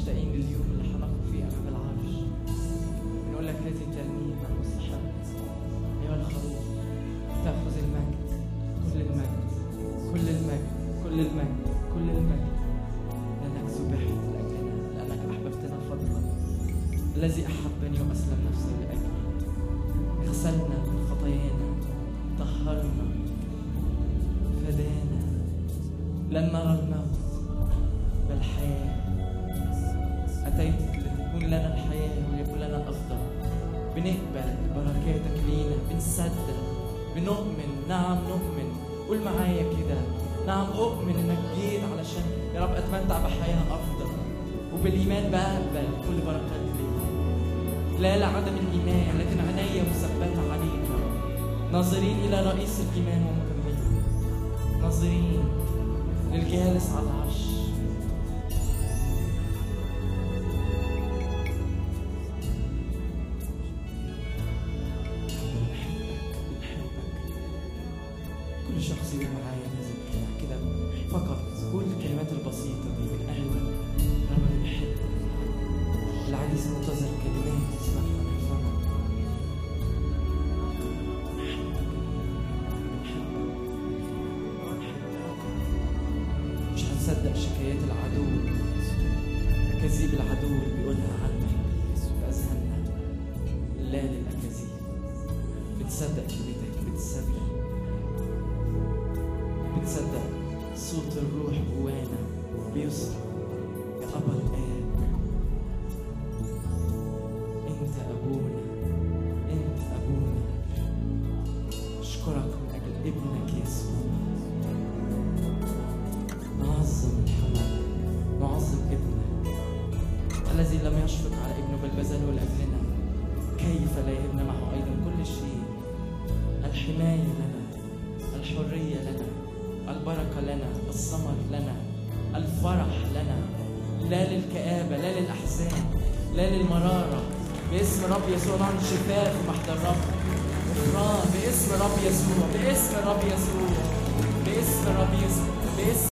مشتاقين لليوم اللي هنقف فيه امام العرش بنقول لك هذه ترنيمه مستحبه ايها الخروف تاخذ المجد كل المجد كل المجد كل المجد كل المجد لانك ذبحت لاجلنا لانك احببتنا فضلا الذي احبني واسلم نفسه لاجلي غسلنا من خطايانا طهرنا فدانا لن نرى الموت بل حياه اتيت لتكون لنا الحياه وليكون لنا افضل بنقبل بركاتك لينا بنصدق بنؤمن نعم نؤمن قول معايا كده نعم اؤمن انك جيت علشان يا رب اتمتع بحياه افضل وبالايمان بقبل كل بركات ليك لا لعدم الايمان لكن عينيا مثبته عليك يا رب ناظرين الى رئيس الايمان ومكمله ناظرين للجالس على العرش كل شخص يقول معايا لازم كده كده فقط كل الكلمات البسيطة دي من قلبك ربنا بيحبك العايز منتظر كلمات تسمعها من فمك مش هنصدق شكايات العدو أكاذيب العدو اللي بيقولها عنك في أذهاننا لا للأكاذيب بتصدق كلمتك بتصدق بتصدق صوت الروح جوانا بيصرخ يا أبا الآب أنت أبونا أنت أبونا أشكرك من أجل ابنك يسوع نعظم الحمل نعظم ابنك الذي لم يشفق على ابنه بل بذله لأجلنا كيف لا يهبنا معه أيضا كل شيء الحماية لنا الحرية لنا البركة لنا الثمر لنا الفرح لنا لا للكآبة لا للأحزان لا للمرارة باسم رب يسوع نعمل شفاء في محضر رب غفران باسم رب يسوع باسم رب يسوع باسم رب يسوع باسم